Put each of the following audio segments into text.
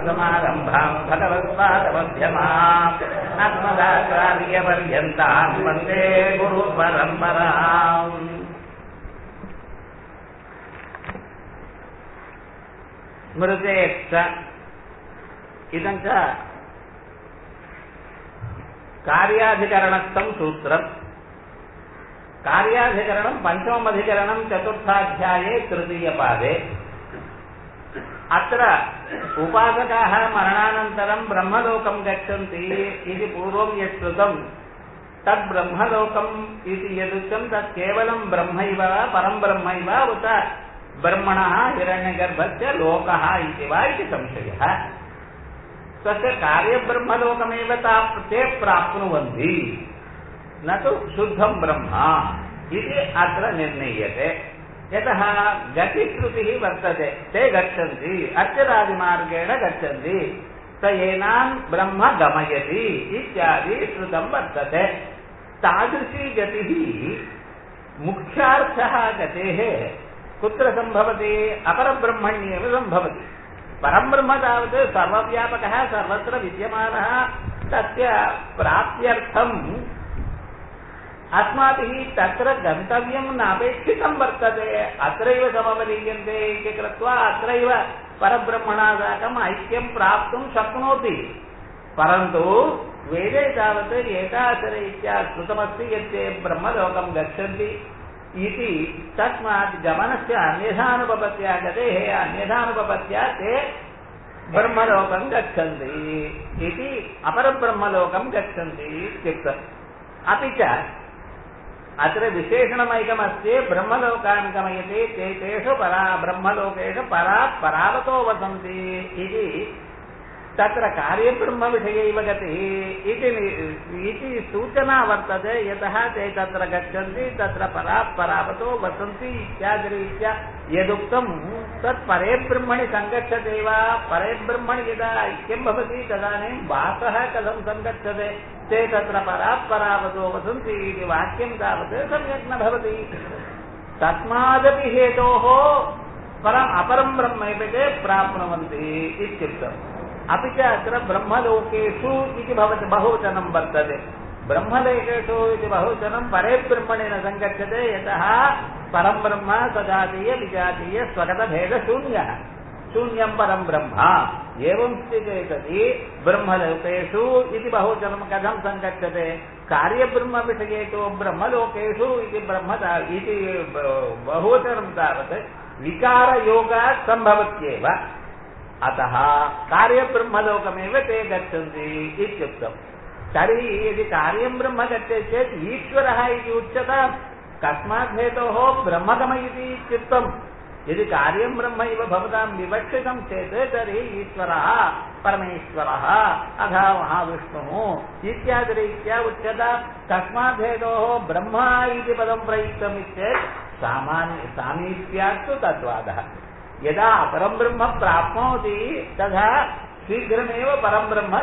लक्ष्मीनाथसमारम्भाम् भगवत्पादमध्यमाम् अस्मदाचार्यपर्यन्ताम् वन्दे गुरुपरम्पराम् स्मृतेश्च इदं च कार्याधिकरणस्थं सूत्रम् कार्याधिकरणं पञ्चमधिकरणं चतुर्थाध्याये तृतीयपादे अत्र उपासकाः मरणानन्तरं ब्रह्मलोकं गच्छन्ति इति पूर्वं यत् श्रुतं तद् ब्रह्मलोकम् इति यदुक्तं तत् केवलं ब्रह्मैव परं ब्रह्मैव उत ब्रह्मणः हिरण्यगर्भस्य लोकः इति वा इति संशयः तस्य कार्यब्रह्मलोकमेव ता ते प्राप्नुवन्ति न तु शुद्धं ब्रह्म इति अत्र निर्णीयते यतः गतिश्रुतिः वर्तते ते गच्छन्ति अर्चरादिमार्गेण गच्छन्ति स एनान् ब्रह्म गमयति इत्यादि श्रुतं वर्तते तादृशी गतिः मुख्यार्थः गतेः कुत्र सम्भवति अपरब्रह्मण्येव सम्भवति परब्रह्म तावत् सर्वव्यापकः सर्वत्र विद्यमानः तस्य प्राप्त्यर्थम् अस्माभिः तत्र गन्तव्यं नापेक्षितं वर्तते अत्रैव समवलीयन्ते इति कृत्वा अत्रैव परब्रह्मणा साकम् ऐक्यं प्राप्तुं शक्नोति परन्तु वेदे तावत् एकाचररीत्या श्रुतमस्ति यत् ते ब्रह्मलोकं गच्छन्ति इति तस्मात् गमनस्य अन्यथानुपपत्या गतेः अन्यथानुपपत्या ते ब्रह्मलोकं गच्छन्ति इति अपरब्रह्मलोकं गच्छन्ति इत्युक्तम् अपि च अत्र विशेषणमैकमस्ति ब्रह्मलोकान् गमयति ते तेषु परा ब्रह्मलोकेषु परा परावतो वसन्ति इति तत्र कार्यब्रह्मविषयैव गतिः इति इति सूचना वर्तते यतः ते तत्र गच्छन्ति तत्र परा परावतो वसन्ति इत्यादिरीत्या यदुक्तं तत् परे ब्रह्मणि सङ्गच्छते वा परे ब्रह्मणि यदा ऐक्यं भवति तदानीं वासः कथं सङ्गच्छते ते तत्र परापरावतो वसन्ति इति वाक्यं तावत् सम्यक् न भवति तस्मादपि हेतोः परम् अपरं ब्रह्मैव ते प्राप्नुवन्ति इत्युक्तम् अपि च अत्र ब्रह्मलोकेषु इति भवति बहुवचनं वर्तते ब्रह्मलोकेषु इति बहुवचनं परे ब्रह्मणि न सङ्गच्छते यतः परं ब्रह्म सजातीय विजातीय स्वगतभेदशून्यः शून्यं परं ब्रह्म एवं स्थिते सति ब्रह्मलोकेषु इति बहुवचनं कथं सङ्गच्छते कार्यब्रह्मविषये तु ब्रह्मलोकेषु इति ब्रह्म इति बहुवचनं तावत् विकारयोगात् सम्भवत्येव अतः कार्यब्रह्मलोकमेव ते गच्छन्ति इत्युक्तम् तर्हि यदि कार्यं ब्रह्म गच्छति चेत् ईश्वरः इति उच्यताम् कस्मात् हेतोः ब्रह्मगम इति इत्युक्तम् यदि कार्यं ब्रह्म इव भवतां विवक्षितं चेत् तर्हि ईश्वरः परमेश्वरः अथ महाविष्णुः इत्यादिरीत्या उच्यता कस्मात् हेतोः ब्रह्म इति पदं प्रयुक्तम् चेत् सामान्य सामीप्यात्तु तद्वादः यदा अपरं ब्रह्म प्राप्नोति तदा शीघ्रमेव परं ब्रह्म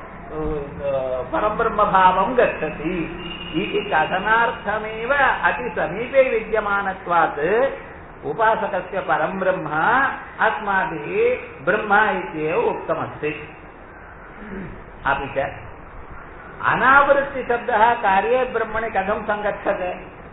परब्रह्मभावं गच्छति इति कथनार्थमेव अतिसमीपे विद्यमानत्वात् उपासकस्य परं ब्रह्म अस्माभिः ब्रह्म इत्येव उक्तमस्ति अपि च अनावृत्तिशब्दः कार्ये ब्रह्मणि कथं सङ्गच्छते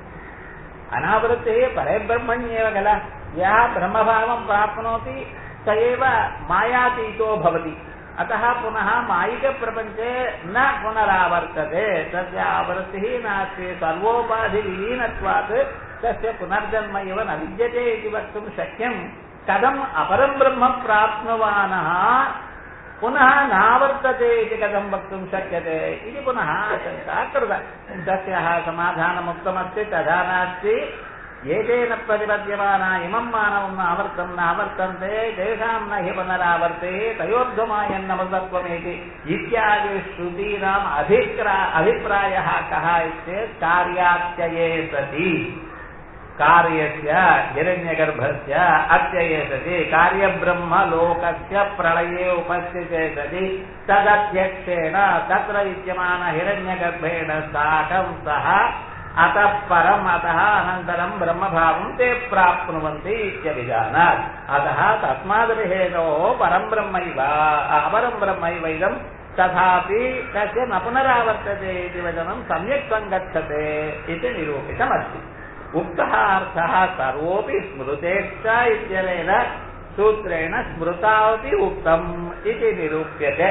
अनावृत्तिः परे ब्रह्मण्येव खल यः ब्रह्मभावं प्राप्नोति स एव मायातीतो भवति अतः पुनः मायिकप्रपञ्चे न पुनरावर्तते तस्य आवृत्तिः नास्ति सर्वोपाधिविलीनत्वात् तस्य पुनर्जन्म इव न विद्यते इति वक्तुं शक्यं कथम् अपरं ब्रह्म प्राप्नुवानः पुनः नावर्तते इति कथं वक्तुं शक्यते इति पुनः आशङ्का कृता तस्याः समाधानमुक्तमस्ति तथा नास्ति एतेन प्रतिपद्यमाना इमं मानवं नावर्तं नावर्तन्ते तेषां न हि पुनरावर्ते तयोर्ध्वमायन्नमृतत्वमेति इत्यादि श्रुतीनाम् अभिप्रा अभिप्रायः कः चेत् कार्यात्यये सति कार्यस्य हिरण्यगर्भस्य अत्यये सति कार्यब्रह्मलोकस्य प्रलये उपस्थिते सति तदध्यक्षेण तत्र विद्यमान हिरण्यगर्भेण साकं सः அத பரம் அத அனந்தரம் பிரம்மபாவம் தே பிராப்னுவந்தி இத்தியபிஜானாத் அத தஸ்மாத் விஹேதோ பரம் பிரம்மைவ அபரம் பிரம்மைவைதம் तथापि तस्य न पुनरावर्तते इति वचनं सम्यक् सङ्गच्छते इति निरूपितमस्ति उक्तः अर्थः सर्वोऽपि स्मृतेश्च इत्यनेन सूत्रेण स्मृतावपि उक्तम् इति निरूप्यते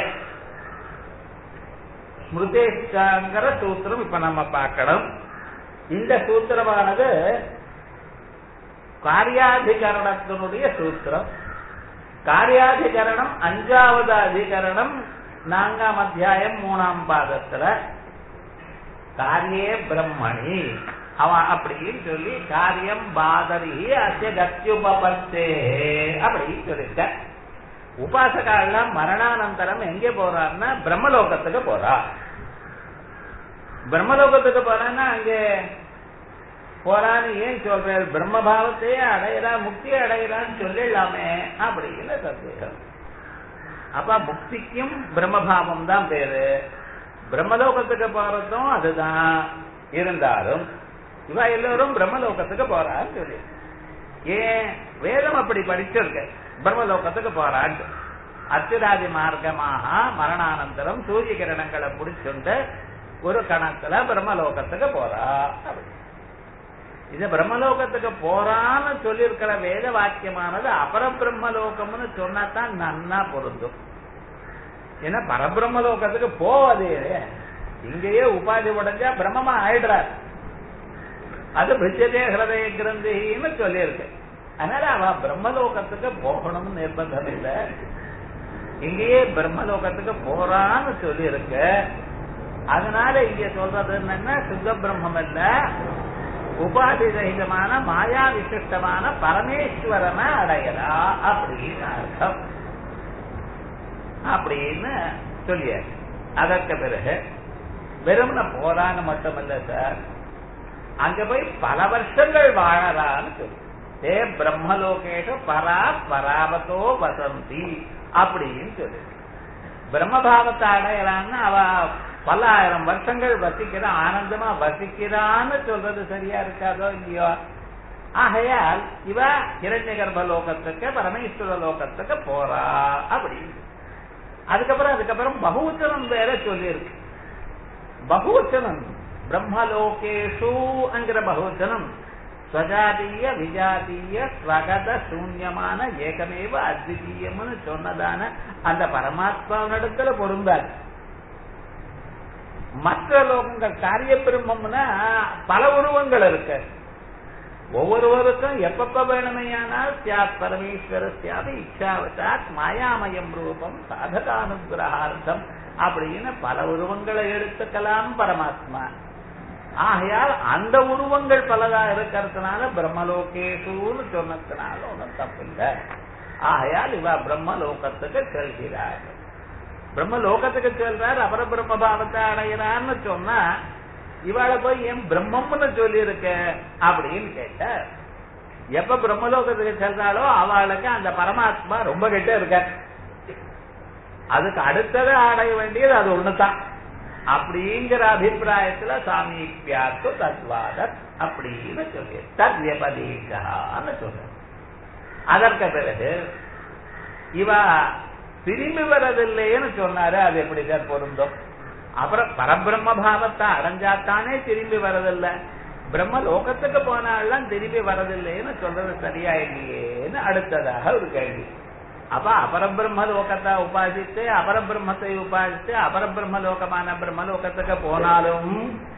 ஸ்மிருதேஷ்டாங்கிற சூத்திரம் இப்ப நம்ம பார்க்கணும் இந்த சூத்திரமானது காரியாதிகரணத்தினுடைய சூத்திரம் காரியாதிகரணம் அஞ்சாவது அதிகரணம் நான்காம் அத்தியாயம் மூணாம் பாதத்துல காரியே பிரம்மணி அவன் அப்படின்னு சொல்லி காரியம் பாதரி அசிய கத்தியுபத்தே அப்படின்னு சொல்லியிருக்க உபாசகாலாம் மரணானந்தரம் எங்கே போறாருன்னா பிரம்மலோகத்துக்கு போறா பிரம்மலோகத்துக்கு போறான்னா அங்கே போறான்னு ஏன் சொல்றாரு பிரம்மபாவத்தையே அடையிறா முக்தி அடையிறான்னு சொல்லிடலாமே அப்படின்னு சந்தேகம் அப்ப முக்திக்கும் பிரம்மபாவம் தான் பேரு பிரம்மலோகத்துக்கு போறதும் அதுதான் இருந்தாலும் இவ எல்லோரும் பிரம்மலோகத்துக்கு போறான்னு சொல்லி ஏன் வேதம் அப்படி படிச்சிருக்க பிரம்மலோகத்துக்கு போறான்னு அச்சுராதி மார்க்கமாக மரணானந்தரம் சூரிய கிரணங்களை பிடிச்சுண்டு ஒரு கணத்துல பிரம்மலோகத்துக்கு போறா அப்படி இது பிரம்மலோகத்துக்கு போறான்னு சொல்லியிருக்கிற வேத வாக்கியமானது அபர பிரம்மலோகம்னு சொன்னாதான் நன்னா பொருந்தும் ஏன்னா பரபிரம்மலோகத்துக்கு போவதே இங்கேயே உபாதி உடைஞ்சா பிரம்மமா ஆயிடுறார் அது பிரிச்சதே ஹிருதய கிரந்தின்னு சொல்லியிருக்கு அதனால அவ பிரம்மலோகத்துக்கு போகணும்னு நிர்பந்தம் இல்லை இங்கேயே பிரம்மலோகத்துக்கு போறான்னு சொல்லியிருக்கு அதனால இங்க சொல்றது என்னன்னா சுத்த பிரம்மம் இல்ல உபாதி ரகிதமான மாயா விசிஷ்டமான பரமேஸ்வரனை அடையலா அப்படின்னு அர்த்தம் அப்படின்னு சொல்லியாச்சு அதற்கு பிறகு வெறும்ன போறான்னு மட்டுமல்ல சார் அங்க போய் பல வருஷங்கள் வாழறான்னு சொல்லி ஏ பிரம்மலோகேஷ பரா பராவத்தோ வசந்தி அப்படின்னு சொல்லி பிரம்மபாவத்தை அடையலான்னு அவ பல ஆயிரம் வருஷங்கள் வசிக்கிறான் ஆனந்தமா வசிக்கிறான்னு சொல்றது சரியா இருக்காதோ இல்லையோ ஆகையால் இவ இரண்ய கர்ப்ப லோகத்துக்கு பரமேஸ்வர லோகத்துக்கு போறா அப்படின்னு அதுக்கப்புறம் அதுக்கப்புறம் பகுவச்சனம் வேற சொல்லியிருக்கு பகுவச்சனம் பிரம்மலோகேஷு என்கிற பகுவச்சனம் ஸ்வஜாதீய விஜாதீய ஸ்வகத சூன்யமான ஏகமேவ அத்விதீயம்னு சொன்னதான அந்த பரமாத்மாவினிடத்துல பொருந்தாது மற்ற லோகங்கள் காரிய பிரம்மம்னா பல உருவங்கள் இருக்கு ஒவ்வொருவருக்கும் எப்பப்ப வேணுமையானால் சியாத் பரமேஸ்வர சியாதி இச்சாவசாத் மாயாமயம் ரூபம் சாதகானுகிரகார்த்தம் அப்படின்னு பல உருவங்களை எடுத்துக்கலாம் பரமாத்மா ஆகையால் அந்த உருவங்கள் பலதா இருக்கிறதுனால பிரம்மலோகேஷுன்னு சொன்னதுனால ஒன்றும் தப்பில்லை ஆகையால் இவ பிரம்மலோகத்துக்கு செல்கிறார் பிரம்மலோகத்துக்கு செல்றார் அபர பிரம்ம பாவத்தை அடைகிறான்னு சொன்னா இவாள போய் ஏன் பிரம்மம்னு சொல்லி இருக்க அப்படின்னு கேட்ட எப்ப பிரம்மலோகத்துக்கு செல்றாளோ அவளுக்கு அந்த பரமாத்மா ரொம்ப கிட்ட இருக்க அதுக்கு அடுத்தது அடைய வேண்டியது அது ஒண்ணுதான் அப்படிங்கிற அபிப்பிராயத்துல சாமீபியாத்து தத்வாத அப்படின்னு சொல்லி தத்யபதீகான்னு சொல்ற அதற்கு பிறகு இவ திரும்பி வரதில்லைன்னு சொன்னாரு அது எப்படி சார் பொருந்தும் அப்புறம் பரபிரம்ம பாவத்தை அடைஞ்சாத்தானே திரும்பி வரதில்லை பிரம்ம லோகத்துக்கு போனாலாம் திரும்பி வரதில்லைன்னு சொல்றது சரியா இல்லையேன்னு அடுத்ததாக ஒரு கேள்வி அப்ப அபரபிரம்ம லோகத்தை உபாசித்து அபரபிரம்மத்தை உபாசித்து அபரபிரம்ம லோகமான பிரம்ம லோகத்துக்கு போனாலும்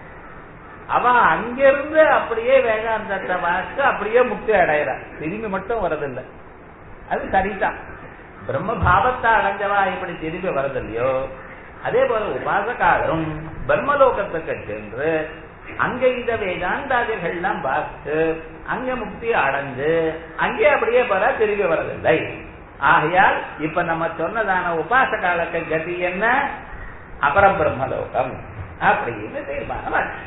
அவ அங்கிருந்து அப்படியே வேதாந்தத்தை வாசித்து அப்படியே முக்தி அடையிறா திரும்பி மட்டும் வரதில்லை அது சரிதான் பிரம்ம பாவத்தை அடைஞ்சவா இப்படி திரும்பி வரதில்லையோ அதே போல உபாசகாலும் பிரம்மலோகத்துக்கு சென்று அங்க இந்த வேதாந்தாதிகள்லாம் பார்த்து அங்க முக்தி அடைஞ்சு அங்கே அப்படியே போற திரும்பி வரதில்லை ஆகையால் இப்ப நம்ம சொன்னதான உபாசகாலக்கு கதி என்ன அபரம் பிரம்மலோகம் அப்படின்னு தீர்மானம் ஆச்சு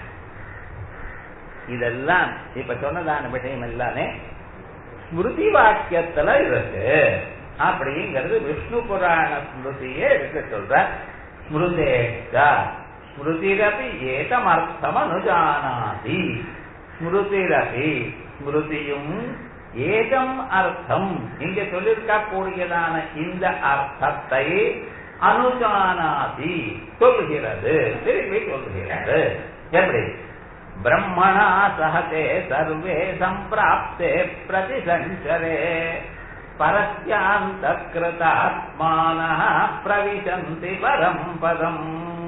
இதெல்லாம் இப்ப சொன்னதான விஷயம் எல்லாமே ஸ்மிருதி வாக்கியத்துல இருக்கு அப்படிங்கிறது விஷ்ணு புராண ஸ்மிருதியே எடுக்க சொல்ற ஸ்மிருதேஷ்டா ஸ்மிருதிரபி ஏதமர்த்தமனுஜானாதி ஸ்மிருதிரபி ஸ்மிருதியும் ஏதம் அர்த்தம் இங்க சொல்லியிருக்க கூடியதான இந்த அர்த்தத்தை அனுஜானாதி சொல்லுகிறது திரும்பி சொல்லுகிறது எப்படி பிரம்மணா சகதே சர்வே சம்பிராப்தே பிரதிசஞ்சரே பரஸ்யாந்த கிருதாத்மான பிரவிசந்தி பரம் பதம்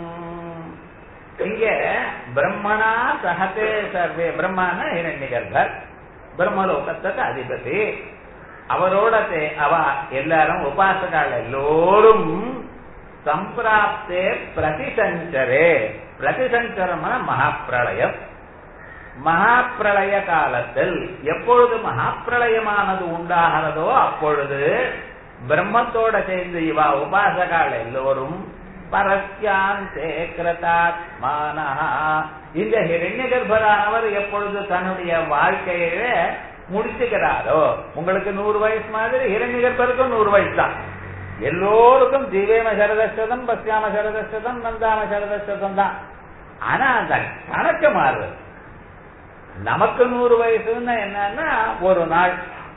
இங்க பிரம்மணா சகதே சர்வே பிரம்மான இரண்டிகர்பர் பிரம்மலோகத்துக்கு அதிபதி அவரோட அவ எல்லாரும் உபாசகால் எல்லோரும் சம்பிராப்தே பிரதிசஞ்சரே பிரதிசஞ்சரமான மகாப்பிரளயம் மகாப்பிரளய காலத்தில் எப்பொழுது மகாப்பிரளயமானது உண்டாகிறதோ அப்பொழுது பிரம்மத்தோட சேர்ந்து இவா உபாசகால் எல்லோரும் பரஸ்யாந்தே கிருதாத்மான இந்த ஹிரண்ய கர்ப்பரானவர் எப்பொழுது தன்னுடைய வாழ்க்கையில முடிச்சுக்கிறாரோ உங்களுக்கு நூறு வயசு மாதிரி ஹிரண்ய கர்ப்பருக்கும் நூறு வயசு தான் எல்லோருக்கும் ஜீவேம சரதசதம் பஸ்யாம சரதசதம் நந்தாம சரதசதம் தான் ஆனா அந்த கணக்கு மாறுது நமக்கு நூறு வயசுன்னா என்னன்னா ஒரு நாள்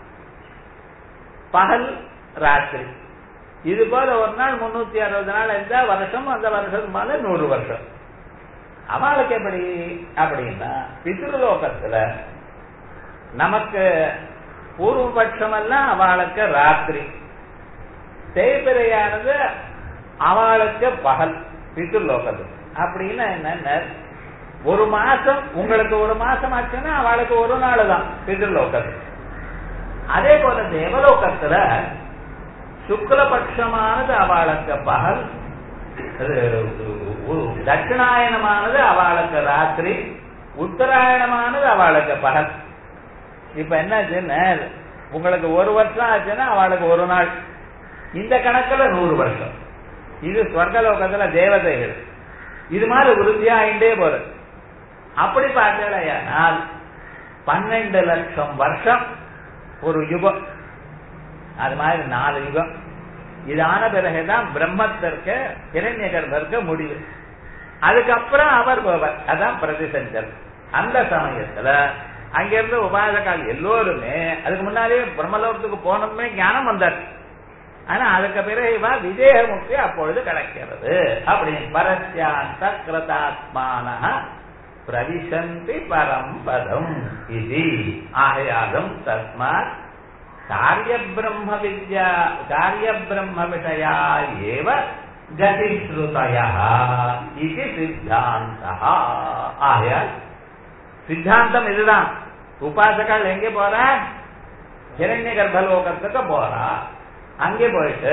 பகல் ராத்திரி இது போல ஒரு நாள் முன்னூத்தி அறுபது நாள் இருந்தா வருஷம் அந்த வருஷத்துக்கு மேல நூறு வருஷம் அவளுக்கு எப்படி அப்படின்னா பித்ருலோகத்துல நமக்கு பூர்வபட்சம் எல்லாம் அவளுக்கு ராத்திரி தேய்பிரையானது அவளுக்கு பகல் பித்ருலோகத்துக்கு அப்படின்னா என்ன ஒரு மாசம் உங்களுக்கு ஒரு மாசம் ஆச்சுன்னா அவளுக்கு ஒரு நாள் தான் பித்ருலோகத்துக்கு அதே போல தேவலோகத்துல சுக்லபட்சமானது அவளுக்கு பகல் தட்சிணாயனமானது அவளுக்கு ராத்திரி உத்தராயணமானது அவளுக்கு பகல் இப்ப என்னாச்சுன்னா உங்களுக்கு ஒரு வருஷம் ஆச்சுன்னா அவளுக்கு ஒரு நாள் இந்த கணக்குல நூறு வருஷம் இது ஸ்வர்கலோகத்துல தேவதைகள் இது மாதிரி உறுதியாயிண்டே போறது அப்படி பார்த்தேனால் பன்னெண்டு லட்சம் வருஷம் ஒரு யுகம் அது மாதிரி நாலு யுகம் இதான பிறகுதான் பிரம்மத்திற்கு இரண்ய கர்ப்பருக்கு முடிவு அதுக்கப்புறம் அவர் போவர் அதான் பிரதிசஞ்சர் அந்த சமயத்துல அங்கிருந்து உபாதகால் எல்லோருமே அதுக்கு முன்னாடியே பிரம்மலோகத்துக்கு போனோமே ஞானம் வந்தார் ஆனா அதுக்கு பிறகு இவா விஜயமுக்தி அப்பொழுது கிடைக்கிறது அப்படி பரஸ்யாந்த கிருதாத்மான பிரவிசந்தி பரம்பதம் இது ஆகையாலும் தஸ்மாத் காரிய பிரம்ம வித்யா காரிய பிரம்ம விஷயா ஏவ கதிஸ்ருதயா இது சித்தாந்த ஆகையால் சித்தாந்தம் இதுதான் உபாசகால் எங்கே போற ஹிரண்ய கர்ப்பலோகத்துக்கு போறா அங்கே போயிட்டு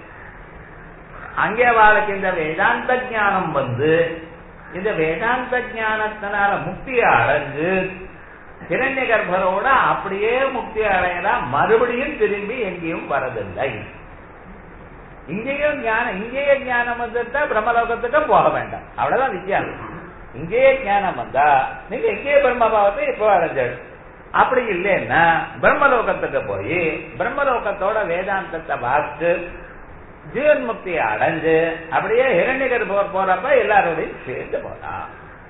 அங்கே வாழ்க்கை இந்த வேதாந்த ஞானம் வந்து இந்த வேதாந்த ஞானத்தினால முக்தியை அடைஞ்சு ஹிரண்ய கர்ப்பரோட அப்படியே முக்தி அடையலாம் மறுபடியும் திரும்பி எங்கேயும் வரதில்லை இங்கேயும் ஞானம் இங்கேயே ஞானம் வந்துட்டா பிரம்மலோகத்துக்கு போக வேண்டாம் அவ்வளவுதான் வித்தியாசம் இங்கேயே ஞானம் வந்தா நீங்க எங்கேயே பிரம்மபாவத்தை இப்போ அடைஞ்சிடு அப்படி இல்லைன்னா பிரம்மலோகத்துக்கு போய் பிரம்மலோகத்தோட வேதாந்தத்தை பார்த்து ஜீவன் முக்தியை அடைஞ்சு அப்படியே இரண்டிகர் போர் போறப்ப எல்லாரோடையும் சேர்ந்து போலாம்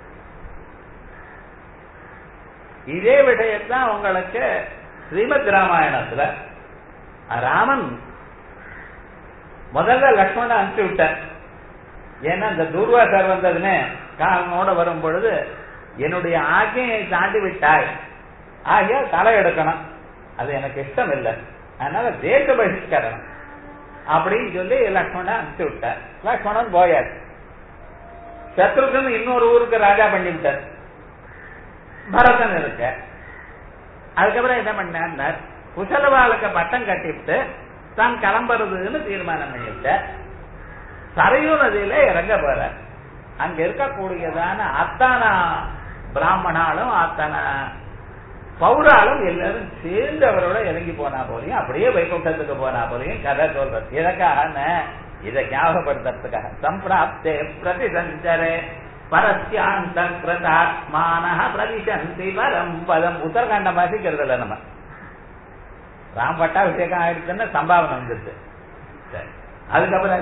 இதே விஷயத்தான் உங்களுக்கு ஸ்ரீமத் ராமாயணத்துல ராமன் முதல்ல லக்ஷ்மண அனுப்பிச்சு விட்டார் ஏன்னா இந்த துர்வாசர் வந்ததுன்னு காலனோட வரும் பொழுது என்னுடைய ஆக்கையை தாண்டி விட்டாய் ஆகிய தலை எடுக்கணும் அது எனக்கு இஷ்டம் இல்லை அதனால தேச பகிஷ்கரணம் அப்படின்னு சொல்லி லக்ஷ்மணன் அனுப்பிச்சு விட்டார் லக்ஷ்மணன் போயார் சத்ருகன் இன்னொரு ஊருக்கு ராஜா பண்ணி விட்டார் பரதன் இருக்க அதுக்கப்புறம் என்ன பண்ணார் குசலவாளுக்கு பட்டம் கட்டிவிட்டு தான் கிளம்புறதுன்னு தீர்மானம் பண்ணிவிட்டார் சரையூ நதியில இறங்க போற அங்க இருக்கக்கூடியதான அத்தனை பிராமணாலும் அத்தனை பௌராலும் எல்லாரும் சேர்ந்து அவரோட இறங்கி போனா போலையும் அப்படியே வைகுண்டத்துக்கு போனா போலையும் கதை சொல்றது எதற்காக இதை ஞாபகப்படுத்துறதுக்காக சம்பிராப்தே பிரதிசஞ்சரே பரஸ்யாந்த கிருதாத்மான பிரதிசந்தி பரம் பதம் உத்தரகாண்டம் வாசிக்கிறது இல்லை நம்ம ராம் பட்டாபிஷேகம் ஆயிடுச்சுன்னா சம்பாவனை வந்துருச்சு சரி அதுக்கப்புறம்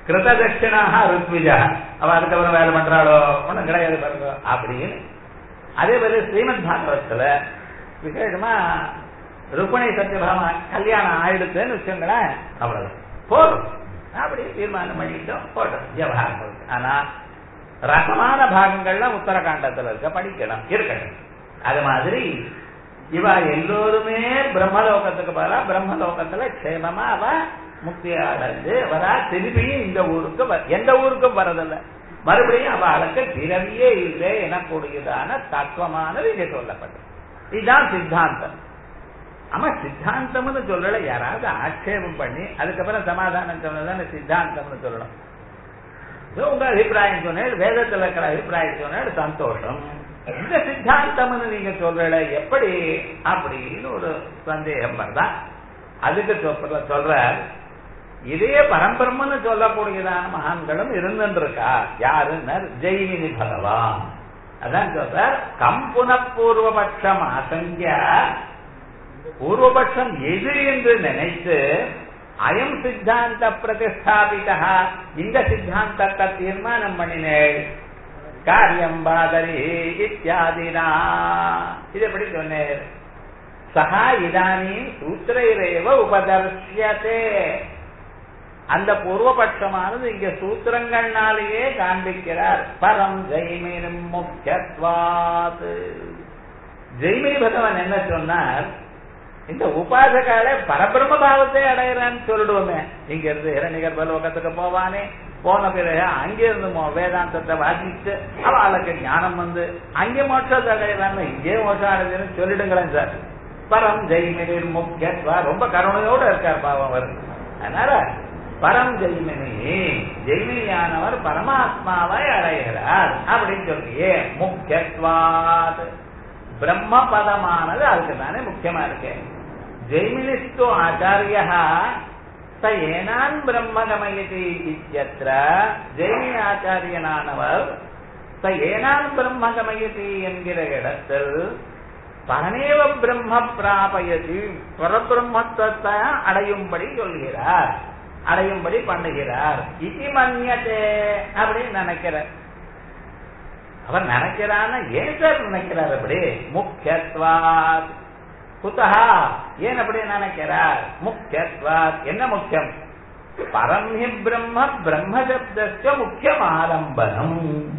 கிருத தட்சிணாக ருத்விஜா அவ அதுக்கப்புறம் வேலை பண்றாளோ ஒண்ணும் கிடையாது பாருங்க அப்படின்னு அதே மாதிரி ஸ்ரீமத் பாகவத்துல விசேஷமா ருக்மணி சத்யபாமா கல்யாணம் ஆயிடுச்சுன்னு வச்சுங்களேன் அவ்வளவு போதும் அப்படி தீர்மானம் பண்ணிட்டோம் போட்டோம் விவகாரம் ஆனா ரசமான பாகங்கள்லாம் உத்தரகாண்டத்துல இருக்க படிக்கணும் இருக்கணும் அது மாதிரி இவ எல்லோருமே பிரம்மலோகத்துக்கு போறா பிரம்மலோகத்துல க்ஷேமமா அவ முக்தி அடைஞ்சு வரா திருப்பியும் இந்த ஊருக்கு வ- எந்த ஊருக்கும் வரதில்லை மறுபடியும் அவளுக்கு பிறவியே இல்லை எனக்கூடியதான தத்துவமானது இங்கே சொல்லப்பட்டது இதுதான் சித்தாந்தம் ஆமா சித்தாந்தம்னு சொல்லல யாராவது ஆட்சேபம் பண்ணி அதுக்கப்புறம் சமாதானம் சொன்னதான சித்தாந்தம்னு சொல்லணும் இது உங்க அபிப்பிராயம் சொன்னேன் வேதத்துல இருக்கிற அபிப்பிராயம் சொன்னேன் சந்தோஷம் இந்த சித்தாந்தம்னு நீங்க சொல்லல எப்படி அப்படின்னு ஒரு சந்தேகம் வருதா அதுக்கு சொல்ற சொல்ற இதே பரம்பிரம்மன்னு சொல்லக்கூடியதான மகான்களும் இருந்துருக்கா யாருன்னு ஜெயினி பகவான் அதான் சொல்ற கம்புன பூர்வபட்சம் அசங்கிய பூர்வபட்சம் எது என்று நினைத்து அயம் சித்தாந்த பிரதிஷ்டாபிதா இந்த சித்தாந்தத்தை தீர்மானம் பண்ணினேள் காரியம் பாதரி இத்தியாதினா இது எப்படி சொன்னேன் சகா இதானி சூத்திரைரேவ உபதர்சியதே அந்த பூர்வபட்சமானது இங்க சூத்திரங்கள்னாலேயே காண்பிக்கிறார் பரம் ஜெய்மினும் முக்கியத்வாது ஜெய்மினி பகவான் என்ன சொன்னார் இந்த உபாசகால பரபிரம்ம பாவத்தை அடையிறான்னு சொல்லிடுவோமே இங்க இருந்து இரணிகர் பலோகத்துக்கு போவானே போன பிறகு அங்கிருந்து மோ- வேதாந்தத்தை வாசிச்சு அவளுக்கு ஞானம் வந்து அங்கே மோட்சத்தை அடையிறான்னு இங்கே மோட்சம் அடைஞ்சுன்னு சொல்லிடுங்களேன் சார் பரம் ஜெய்மினிர் முக்கியத்வா ரொம்ப கருணையோட இருக்கார் பாவம் அவர் அதனால பரம் ஜெய்மினி ஜெய்மினியானவர் பரமாத்மாவை அடைகிறார் அப்படின்னு சொல்லியே முக்கியத்வாத் பிரம்ம பதமானது அதுக்கு தானே முக்கியமா இருக்கு ஜெய்மினிஸ்து ஆச்சாரிய ச ஏனான் பிரம்ம கமயதி இத்தியத்ர ஜெய்மினி ஆச்சாரியனானவர் ச ஏனான் பிரம்ம கமயதி என்கிற இடத்தில் பரமேவ பிரம்ம பிராபயதி பரபிரம்மத்தை அடையும்படி சொல்கிறார் அடையும்படி பண்ணுகிறார் இது மன்யத்தே அப்படின்னு நினைக்கிறார் அவர் நினைக்கிறான்னு ஏன் சார் நினைக்கிறார் அப்படி முக்கியத்வாத் குத்தகா ஏன் அப்படி நினைக்கிறார் முக்கியத்வாத் என்ன முக்கியம் பரம்ஹி பிரம்ம பிரம்ம சப்தஸ்ய முக்கியம் ஆரம்பனம்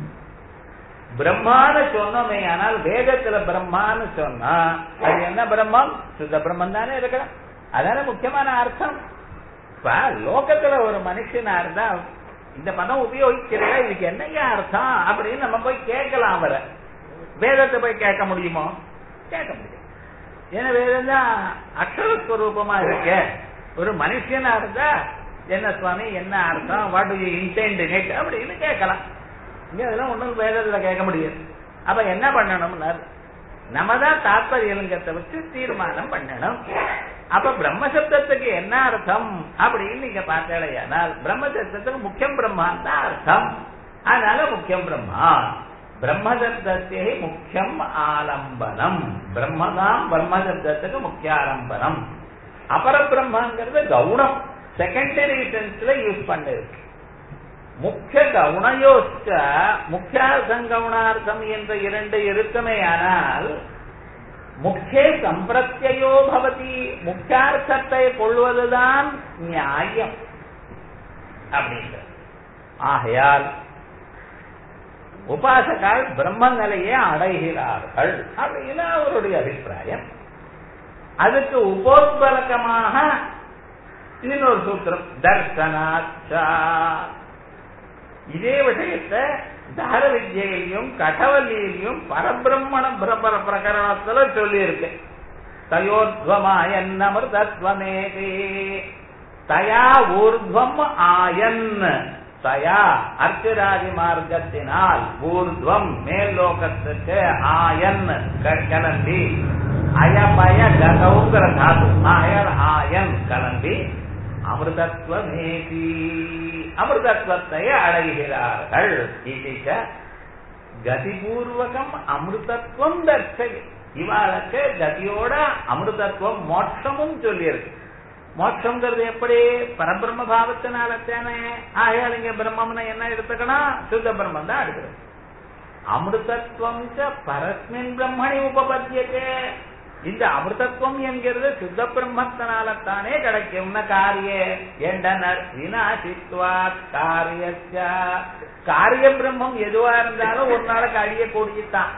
பிரம்மான்னு சொன்னோமே ஆனால் வேதத்துல பிரம்மான்னு சொன்னா அது என்ன பிரம்மம் சுத்த பிரம்மம் தானே இருக்கணும் அதான முக்கியமான அர்த்தம் இப்ப லோகத்துல ஒரு மனுஷனா இருந்தா இந்த பதம் உபயோகிக்கிறீங்க இதுக்கு என்னையா அர்த்தம் அப்படின்னு நம்ம போய் கேட்கலாம் அவரை வேதத்தை போய் கேட்க முடியுமோ கேட்க முடியும் ஏன்னா வேதம் தான் அக்ஷரஸ்வரூபமா இருக்கு ஒரு மனுஷனா இருந்தா என்ன சுவாமி என்ன அர்த்தம் what do you intend it அப்படின்னு கேட்கலாம் இங்க அதெல்லாம் ஒண்ணும் வேதத்துல கேட்க முடியாது அப்ப என்ன பண்ணணும்னா நம்ம தான் தாத்பரியலிங்கத்தை வச்சு தீர்மானம் பண்ணணும் அப்ப பிரம்மசப்தத்துக்கு என்ன அர்த்தம் அப்படின்னு நீங்க பார்த்தாலேயானால் பிரம்மசப்தத்துக்கு முக்கியம் பிரம்மான் தான் அர்த்தம் அதனால முக்கியம் பிரம்மா பிரம்மசப்தத்தே முக்கியம் ஆலம்பனம் பிரம்மதான் பிரம்மசப்தத்துக்கு முக்கிய ஆலம்பனம் அபர பிரம்மாங்கிறது கவுனம் செகண்டரி சென்ஸ்ல யூஸ் பண்ணிருக்கு முக்கிய கவுனயோச்ச முக்கியார்த்தம் கவுனார்த்தம் என்ற இரண்டு இருக்குமே ஆனால் முக்கிய சம்பிரத்யோ பவதி முக்கியார்த்தத்தை கொள்வதுதான் நியாயம் அப்படின்ற ஆகையால் உபாசகால் பிரம்ம நிலையை அடைகிறார்கள் அப்படின்னு அவருடைய அபிப்பிராயம் அதுக்கு உபோத்பலகமாக இன்னொரு சூத்திரம் தர்சனாச்சா இதே விஷயத்தை தார வித்யிலையும் கடவல்லியிலையும் பரபிரம்மண பிரபர பிரகரணத்துல சொல்லி இருக்கு தயோத்வமாயன் அமிர்தத்வமேதி தயா ஊர்துவம் ஆயன் தயா அர்ச்சராதி மார்க்கத்தினால் ஊர்துவம் மேல் லோகத்துக்கு ஆயன் க- கிளம்பி அயமய கதவுங்கிற தாது ஆயர் ஆயன் கிளம்பி அமிர்தத்வமேதி அமிர்தத்வத்தை அடைகிறார்கள் இதுக்க கதிபூர்வகம் அமிர்தத்வம் தர்சகி இவாளுக்கு கதியோட அமிர்தத்துவம் மோட்சமும் சொல்லியிருக்கு மோட்சங்கிறது எப்படி பரபிரம்ம பாவத்தினால தானே ஆகையால் இங்க பிரம்மம்னு என்ன எடுத்துக்கணும் சுத்த பிரம்மம் தான் எடுக்கிறது அமிர்தத்துவம் ச பரஸ்மின் பிரம்மணி உபபத்தியதே இந்த அமிர்தத்துவம் என்கிறது சுத்த பிரம்மத்தினால தானே கிடைக்கும் காரிய என்றனர் வினாசித்வா காரிய காரிய பிரம்மம் எதுவா இருந்தாலும் ஒரு நாளைக்கு அழியக்கூடியதான்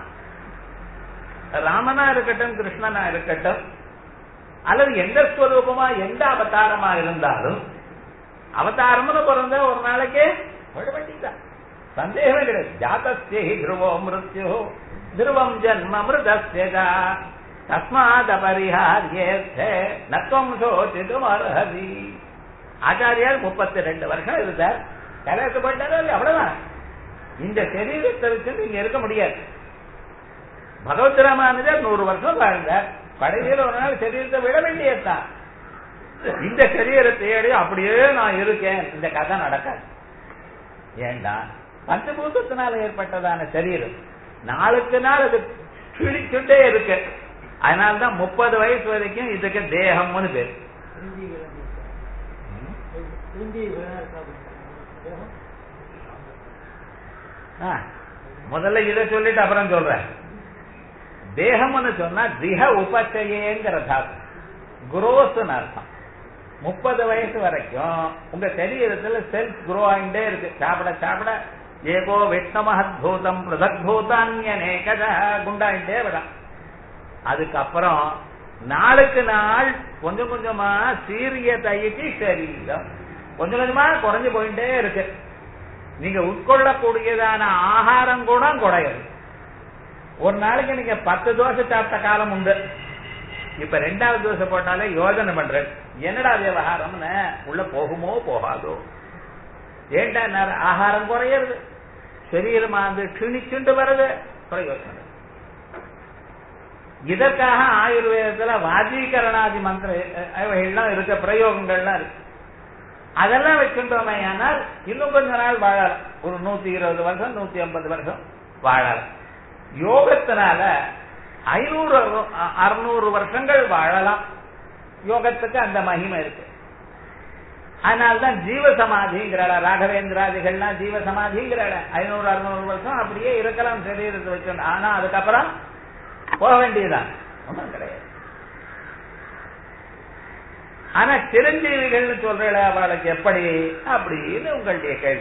ராமனா இருக்கட்டும் கிருஷ்ணனா இருக்கட்டும் அல்லது எந்த ஸ்வரூபமா எந்த அவதாரமா இருந்தாலும் அவதாரம்னு பிறந்த ஒரு நாளைக்கு விடப்பட்டிதான் சந்தேகமே கிடையாது ஜாத்தஸ்ய துருவோ மிருத்யு துருவம் ஜன்ம மிருதஸ்யதா தஸ்மாத் அபரிஹாரியேத்தே நத்வம் சோசிதும் அர்ஹதி ஆச்சாரியார் முப்பத்தி ரெண்டு வருஷம் இருந்தார் கலையத்து போயிட்டாரு அவ்வளவுதான் இந்த சரீரத்தை வச்சு நீங்க இருக்க முடியாது பகவத் ராமானுஜர் நூறு வருஷம் வாழ்ந்தார் கடைசியில் ஒரு நாள் சரீரத்தை விட வேண்டியதுதான் இந்த சரீரத்தை அப்படியே நான் இருக்கேன் இந்த கதை நடக்காது ஏண்டா பஞ்சபூதத்தினால ஏற்பட்டதான சரீரம் நாளுக்கு நாள் அது கிழிச்சுட்டே இருக்கு அதனால்தான் முப்பது வயசு வரைக்கும் இதுக்கு தேகம்னு பேர் முதல்ல இதை சொல்லிட்டு அப்புறம் சொல்றேன் தேகம்னு சொன்னா திக உபச்சயேங்கிற தாத்து குரோஸ்ன்னு அர்த்தம் முப்பது வயசு வரைக்கும் உங்க சரீரத்துல செல்ஸ் குரோ ஆகிட்டே இருக்கு சாப்பிட சாப்பிட ஏகோ விஷ்ணமஹத்பூதம் பிரதக்பூதான்யநேகத குண்டாயிட்டே விடாம் அதுக்கப்புறம் நாளுக்கு நாள் கொஞ்சம் கொஞ்சமா சீரிய தைக்கு சரீரம் கொஞ்சம் கொஞ்சமா குறைஞ்சு போயிட்டே இருக்கு நீங்க உட்கொள்ளக்கூடியதான ஆகாரம் கூட குறையுது ஒரு நாளைக்கு நீங்க பத்து தோசை சாப்பிட்ட காலம் உண்டு இப்ப ரெண்டாவது தோசை போட்டாலே யோஜனை பண்றேன் என்னடா விவகாரம்னு உள்ள போகுமோ போகாதோ ஏண்டா ஆகாரம் குறையிறது சரீரமா வந்து கிணிச்சுண்டு வருது பிரயோஜனம் இதற்காக ஆயுர்வேதத்துல வாஜீகரணாதி மந்திர எல்லாம் இருக்க பிரயோகங்கள்லாம் இருக்கு அதெல்லாம் வச்சுட்டோமே ஆனால் இன்னும் கொஞ்ச நாள் வாழலாம் ஒரு நூத்தி இருபது வருஷம் நூத்தி ஐம்பது வருஷம் வாழலாம் யோகத்தினால ஐநூறு அறுநூறு வருஷங்கள் வாழலாம் யோகத்துக்கு அந்த மகிமை இருக்கு அதனால்தான் ஜீவ சமாதிங்கிறாள ராகவேந்திராதிகள்லாம் ஜீவ சமாதிங்கிறாள ஐநூறு அறுநூறு வருஷம் அப்படியே இருக்கலாம் சரீரத்தை வச்சு ஆனா அதுக்கப்புறம் போக வேண்டியதுதான் ஒன்றும் கிடையாது ஆனா சிரஞ்சீவிகள்னு சொல்ற அவளுக்கு எப்படி அப்படின்னு உங்களுடைய கேள்வி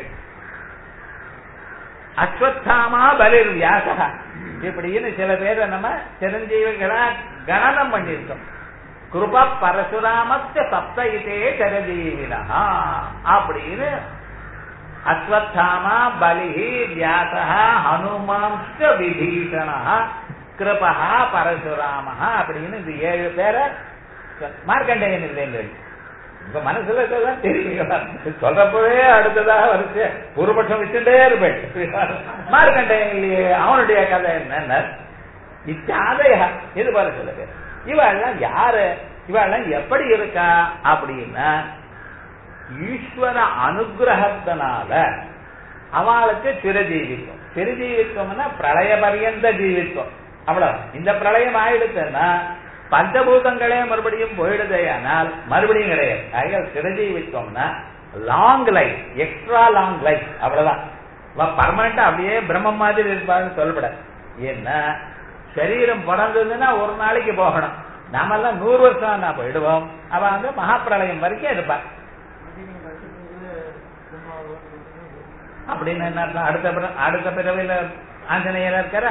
அஸ்வத்தாமா பலிர் வியாசகா இப்படின்னு சில பேரை நம்ம சிரஞ்சீவிகளா கணனம் பண்ணியிருக்கோம் கிருப பரசுராமஸ்ய சப்த இதே சிரஞ்சீவினா அப்படின்னு அஸ்வத்தாமா பலிஹி வியாசா ஹனுமான்ஸ்ய விபீஷணா கிருபா பரசுராம அப்படின்னு இந்த ஏழு பேரை மார்க்கண்டேயன் இல்லைன்னு உங்க மனசுல தான் தெரியும் சொல்றப்பவே அடுத்ததாக வருது பூர்வபட்சம் வச்சுட்டே இருப்பேன் மார்க்கண்டேயன் இல்லையே அவனுடைய கதை என்ன இச்சாதையா இது போல சில பேர் இவெல்லாம் யாரு இவெல்லாம் எப்படி இருக்கா அப்படின்னா ஈஸ்வர அனுகிரகத்தினால அவளுக்கு சிறஜீவிக்கும் சிறுஜீவிக்கம்னா பிரளய பரியந்த ஜீவிக்கும் அவ்வளவு இந்த பிரளயம் ஆயிடுச்சுன்னா பஞ்சபூதங்களே மறுபடியும் போயிடுதேயானால் மறுபடியும் கிடையாது ஆக சிறஜீவித்தோம்னா long life extra long life அவ்வளவுதான் பர்மனண்டா அப்படியே பிரம்மம் மாதிரி இருப்பான்னு சொல்லப்படாது ஏன்னா சரீரம் பிறந்ததுன்னா ஒரு நாளைக்கு போகணும் நாமெல்லாம் நூறு வருஷம் நான் போயிடுவோம் அவ வந்து மகாப்பிரளயம் வரைக்கும் இருப்பா அப்படின்னு என்ன அடுத்த அடுத்த பிறவில ஆஞ்சநேயர் இருக்கிற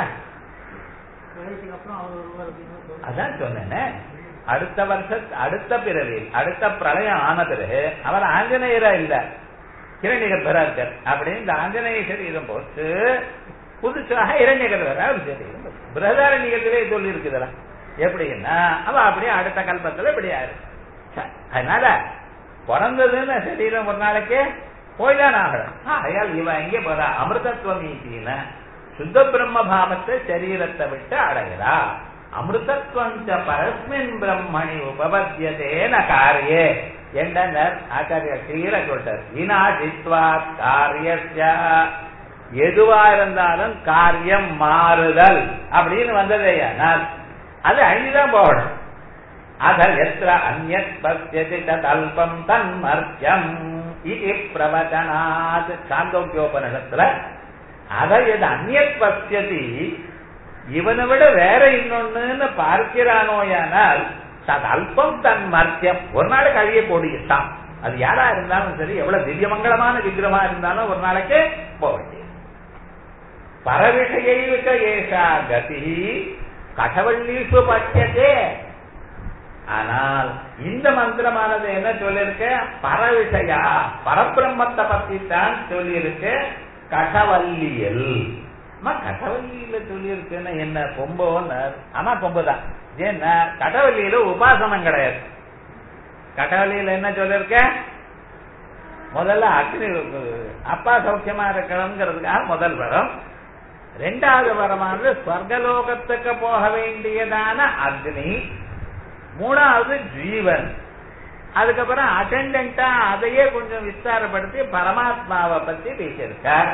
அதான் சொன்னேன் அடுத்த வருஷ அடுத்த பிறவியில் அடுத்த பிரளயம் ஆன பிறகு அவர் ஆஞ்சநேயரா இல்ல இரண்யகர்பரா இருக்கார் அப்படின்னு இந்த ஆஞ்சநேய சரீரம் போட்டு புதுசாக இரண்யகர்பரா ஒரு சரீரம் பிரதாரண்யத்திலே சொல்லி இருக்குதுல எப்படின்னா அவ அப்படியே அடுத்த கல்பத்துல இப்படி ஆயிரு அதனால பிறந்ததுன்னு சரீரம் ஒரு நாளைக்கு போய்தான் ஆகணும் ஆகையால் இவன் எங்கே போறா அமிர்தத்துவம் ஈட்டின சுத்த பிரம்ம பாவத்தை சரீரத்தை விட்டு அடைகிறா அமிர்தத்வம் பரஸ்மின் பிரம்மணி உபபத்தியதேன காரியே என்றனர் ஆச்சாரியர் கிளீர சொல்றார் வினாசித்வா காரியஸ்ய எதுவா இருந்தாலும் காரியம் மாறுதல் அப்படின்னு வந்ததேயானால் அது அழிதான் போகணும் அத எத்திர அந்யத் பசியதி தல்பம் தன்மர்த்தியம் இது பிரவச்சனாத் சாந்தோக்கியோபனிஷத்துல அதை எது அந்யத் பசியதி இவனை விட வேற இன்னொன்னு பார்க்கிறானோயானால் தது அல்பம் தன் மர்த்தியம் ஒரு நாள் கழிய போடிட்டான் அது யாரா இருந்தாலும் சரி எவ்வளவு திவ்யமங்கலமான விக்கிரமா இருந்தாலும் ஒரு நாளைக்கு போக வேண்டியது பரவிஷயைவிக ஏஷா கதி கடவள்ளீசு பட்சத்தே ஆனால் இந்த மந்திரமானது என்ன சொல்லிருக்க பரவிஷயா பரபிரம்மத்தை பத்தி தான் சொல்லியிருக்கு கடவல்லியல் அம்மா கடவல்லியில சொல்லியிருக்குன்னா என்ன கொம்போன்னு ஆமா கொம்புதான் ஏன்னா கடவல்லியில உபாசனம் கிடையாது கடவல்லியில என்ன சொல்லிருக்க முதல்ல அக்னி அப்பா சௌக்கியமா இருக்கணுங்கிறதுக்காக முதல் வரம் ரெண்டாவது வரமானது ஸ்வர்கலோகத்துக்கு போக வேண்டியதான அக்னி மூணாவது ஜீவன் அதுக்கப்புறம் அட்டெண்டா அதையே கொஞ்சம் விஸ்தாரப்படுத்தி பரமாத்மாவை பத்தி பேசியிருக்கார்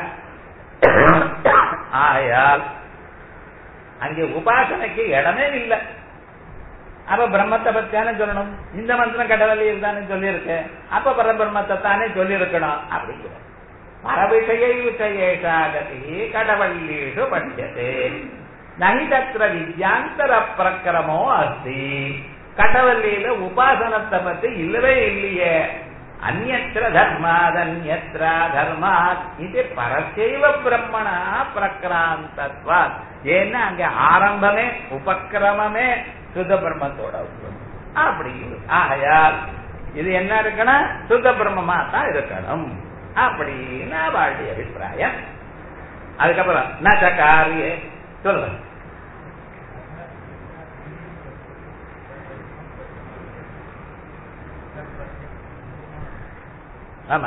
ஆயால் அங்கே உபாசனைக்கு இடமே இல்லை அப்ப பிரம்மத்தை பத்தியானே சொல்லணும் இந்த மந்திரம் கடவுளியில் தானே சொல்லியிருக்கு அப்ப பரபிரம்மத்தை தானே சொல்லியிருக்கணும் அப்படிங்கிற பரவிஷயை விஷயேஷாகதி கடவள்ளீஷு பட்சத்தே நகி தத்திர வித்யாந்தர பிரக்கிரமோ அஸ்தி கடவல்லியில உபாசனத்தை பத்தி இல்லவே இல்லையே அந்நத்திர தர்மாத் அந்நத்திர தர்மாத் இது பரசைவ பிரம்மணா பிரக்ராந்தத்வாத் ஏன்னா அங்க ஆரம்பமே உபக்கிரமமே சுத்த பிரம்மத்தோட அப்படி ஆகையால் இது என்ன இருக்கணும் சுத்த பிரம்மமா தான் இருக்கணும் அப்படின்னு அவளுடைய அபிப்பிராயம் அதுக்கப்புறம் நச்ச காரிய சொல்லுங்க ஆமா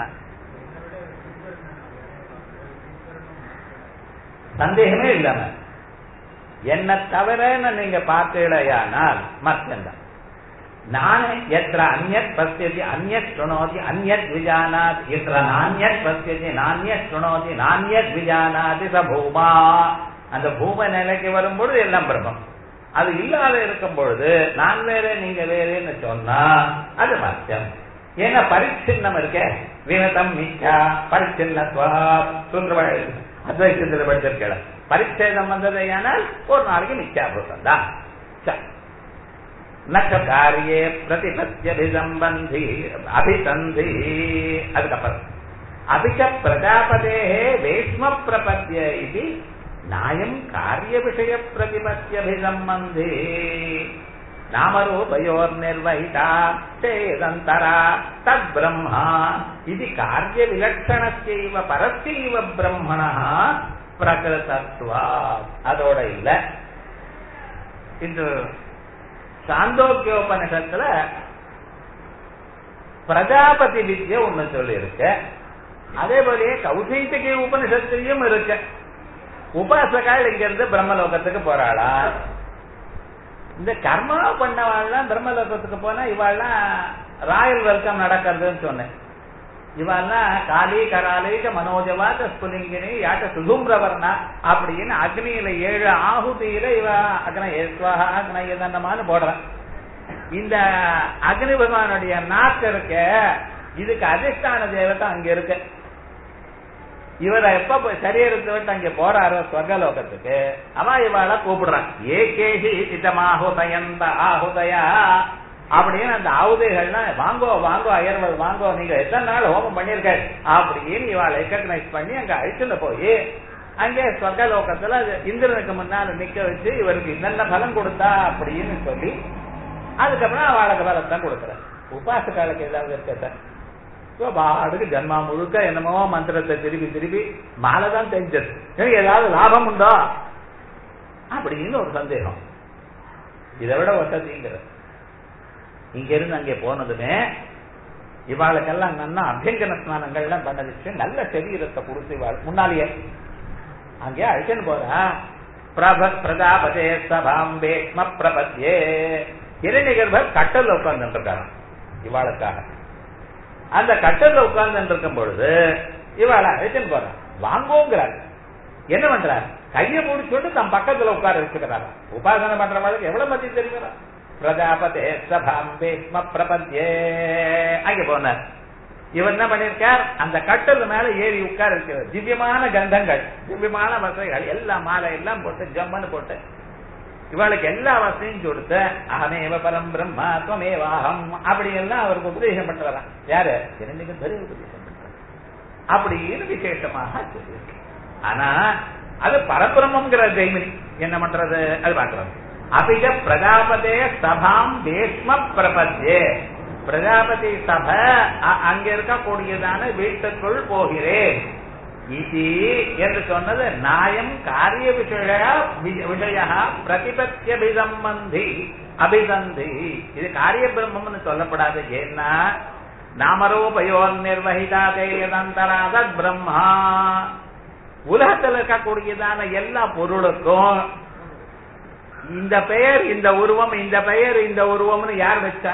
சந்தேகமே இல்லாம என்ன தவிரன்னு நீங்க பார்த்தீடையானால் மத்தந்தான் நானே எத்திர அந்நத் பசியதி அந்நத் சுணோதி அந்நத் விஜானாத் எத்திர நானியத் பசியதி நானியத் சுணோதி நானியத் விஜானாதி ச பூமா அந்த பூம நிலைக்கு வரும்பொழுது எல்லாம் பிரம்மம் அது இல்லாத இருக்கும் பொழுது நான் வேற நீங்க வேறேன்னு சொன்னா அது மத்தியம் ஏன்னா பரிச்சின்னம் இருக்க வினதம் மிச்சா பரிச்சின்னத்வா சுந்தர அத்வைத்தத்தில் படிச்சிருக்கல பரிச்சேதம் வந்தது ஆனால் ஒரு நாளைக்கு மிச்சாபூதம் தான் நச்ச காரியே பிரதிபத்தியபிசம்பந்தி அபிசந்தி அதுக்கப்புறம் அபிச்ச பிரஜாபதே வேஷ்ம பிரபத்திய இது நாயம் காரிய விஷய பிரதிபத்தியபிசம்பந்தி நாமரூபயோர் நிர்வகிதா சேதந்தரா தத் பிரம்மா இது காரிய விலட்சணத்தைவ பரத்தைவ பிரம்மண பிரகிருதத்வா அதோட இல்ல இந்த சாந்தோக்கியோபனிஷத்துல பிரஜாபதி வித்ய ஒண்ணு சொல்லி இருக்கு அதே போலயே கௌசைத்திகை உபனிஷத்துலயும் இருக்கு உபாசகால் இங்க இருந்து பிரம்மலோகத்துக்கு போறாளா இந்த கர்மா பண்ணவாள்லாம் பிரம்மலோகத்துக்கு போனா இவாள்லாம் ராயல் வெல்கம் நடக்கிறதுன்னு சொன்னேன் இவாள்லாம் காலி கராலிக மனோஜவாத ஸ்புலிங்கினி யாட்ட சுதும்பிரவர்ணா அப்படின்னு அக்னியில ஏழு ஆகுதியில இவ அக்ன ஏஸ்வாகா அக்ன ஏதன்னமான்னு போடுறான் இந்த அக்னி பகவானுடைய நாக்கு இருக்க இதுக்கு அதிஷ்டான தேவத்தை அங்க இருக்கு இவரை எப்ப போய் சரீரத்தை விட்டு அங்க போறாரோ ஸ்வர்கலோகத்துக்கு அவ இவாள கூப்பிடுறான் ஏ கேஹி சிதமாகுதயந்த ஆகுதயா அப்படின்னு அந்த ஆவுதைகள்னா வாங்கோ வாங்கோ அயர்வல் வாங்கோ நீங்க எத்தனை நாள் ஹோமம் பண்ணிருக்க அப்படின்னு இவாளை ரெக்கக்னைஸ் பண்ணி அங்க அழிச்சுட்டு போய் அங்கே ஸ்வர்கலோகத்துல இந்திரனுக்கு முன்னால நிக்க வச்சு இவருக்கு என்னென்ன பலம் கொடுத்தா அப்படின்னு சொல்லி அதுக்கப்புறம் அவளுக்கு பலத்தான் கொடுக்குறேன் உபாசகாலுக்கு ஏதாவது இருக்க பாடுக்கு ஜன்மா முழுக்க என்னமோ மந்திரத்தை திருப்பி திருப்பி மாலை தான் தெரிஞ்சது எனக்கு ஏதாவது லாபம் உண்டோ அப்படின்னு ஒரு சந்தேகம் இதை விட வசதிங்கிறது இங்க இருந்து அங்கே போனதுமே இவாளுக்கெல்லாம் நன்னா அபியங்கன ஸ்நானங்கள்லாம் பண்ண வச்சு நல்ல சரீரத்தை கொடுத்து இவாள் முன்னாலேயே அங்கே அழிச்சுன்னு போறா பிரப பிரஜாபதே சபாம்பேக்ம பிரபத்யே இரணிகர்பர் கட்டல் உட்கார்ந்து இருக்காங்க இவாளுக்காக அந்த கட்டல்ல உட்கார்ந்து இருக்கும் பொழுது இவாள அழைச்சுன்னு போறான் வாங்கோங்கிறார் என்ன பண்றார் கையை முடிச்சுட்டு தன் பக்கத்துல உட்கார வச்சுக்கிறார் உபாசனை பண்றவளுக்கு எவ்வளவு மத்தி தெரியுங்களா பிரஜாபதே சபாம் பேஸ்ம பிரபத்யே அங்க போனார் இவர் என்ன பண்ணிருக்கார் அந்த கட்டல் மேல ஏறி உட்கார இருக்கிறது திவ்யமான கந்தங்கள் திவ்யமான வசதிகள் எல்லாம் மாலை எல்லாம் போட்டு ஜம்மன்னு போட்டு இவளுக்கு எல்லா வசதியும் கொடுத்த அகமேவ பரம் பிரம்மா துவமேவாகம் அப்படி எல்லாம் அவருக்கு உபதேசம் பண்ண வரான் யாரு எனக்கு பெரிய உபதேசம் பண்றார் அப்படின்னு விசேஷமாக சொல்லியிருக்கு ஆனா அது பரபிரம்மங்கிற ஜெய்மினி என்ன பண்றது அது பாக்குறோம் அபிக பிரஜாபதே சபாம் பேஷ்ம பிரபத்யே பிரஜாபதி சப அ- அங்க இருக்கக்கூடியதான வீட்டுக்குள் போகிறேன் இது என்று சொன்னது நாயம் காரிய விஷய விஷய பிரதிபத்தியபிசம்பந்தி அபிசந்தி இது காரிய பிரம்மம்னு சொல்லப்படாது ஏன்னா நாமரூபயோர் நிர்வகிதா தேயதந்தராத பிரம்மா உலகத்தில் இருக்கக்கூடியதான எல்லா பொருளுக்கும் இந்த பெயர் இந்த உருவம் இந்த பெயர் இந்த உருவம்னு யார் வச்சா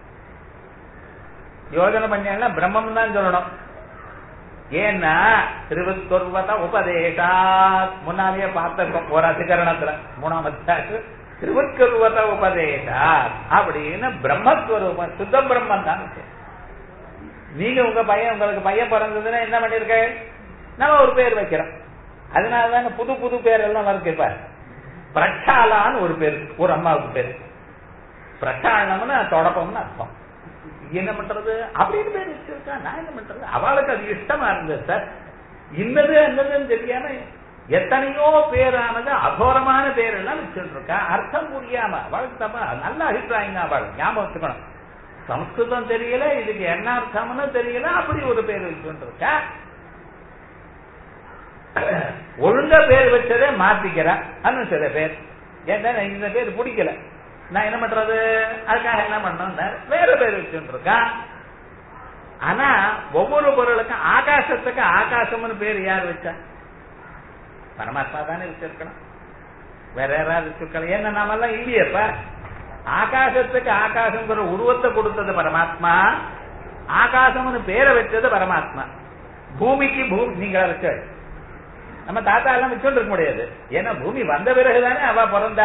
யோஜனை பண்ணா பிரம்மம் தான் சொல்லணும் ஏன்னா திருவத்துர்வத உபதேசா முன்னாலேயே பார்த்திருக்கோம் ஒரு அதிகரணத்துல மூணாம் அத்தியாயத்து திருவத்துர்வத உபதேசா அப்படின்னு பிரம்மஸ்வரூபம் சுத்த பிரம்மம் தான் நீங்க உங்க பையன் உங்களுக்கு பையன் பிறந்ததுன்னா என்ன பண்ணிருக்க நம்ம ஒரு பேர் வைக்கிறோம் அதனாலதாங்க புது புது பேர் எல்லாம் வருது இப்ப பிரச்சாலான்னு ஒரு பேர் ஒரு அம்மாவுக்கு பேர் பிரச்சாலனம்னு தொடப்பம்னு அர்த்தம் என்ன பண்றது அப்படின்னு பேர் வச்சிருக்கா நான் என்ன பண்றது அவளுக்கு அது இஷ்டமா இருந்தது சார் இன்னது என்னதுன்னு தெரியாம எத்தனையோ பேரானது அகோரமான பேர் எல்லாம் வச்சுட்டு இருக்கா அர்த்தம் புரியாம அவளுக்கு தப்பா நல்ல அபிப்பிராயம் தான் அவள் ஞாபகம் வச்சுக்கணும் சம்ஸ்கிருதம் தெரியல இதுக்கு என்ன அர்த்தம்னு தெரியல அப்படி ஒரு பேர் வச்சுட்டு இருக்கா ஒழுங்கா பேர் வச்சதே மாத்திக்கிறேன் அது சில பேர் ஏன்னா இந்த பேர் பிடிக்கல நான் என்ன பண்றது அதுக்காக என்ன பண்ணோம் வேற பேர் வச்சுட்டு இருக்கான் ஆனா ஒவ்வொரு பொருளுக்கும் ஆகாசத்துக்கு ஆகாசம்னு பேர் யார் வச்சா பரமாத்மா தானே வச்சிருக்கணும் வேற யாராவது வச்சிருக்கலாம் ஏன்னா நாம எல்லாம் இல்லையப்ப ஆகாசத்துக்கு ஆகாசங்கிற உருவத்தை கொடுத்தது பரமாத்மா ஆகாசம்னு பேரை வச்சது பரமாத்மா பூமிக்கு பூமி நீங்க வச்சு நம்ம தாத்தா எல்லாம் வச்சுட்டு இருக்க முடியாது ஏன்னா பூமி வந்த பிறகுதானே அவ பிறந்தா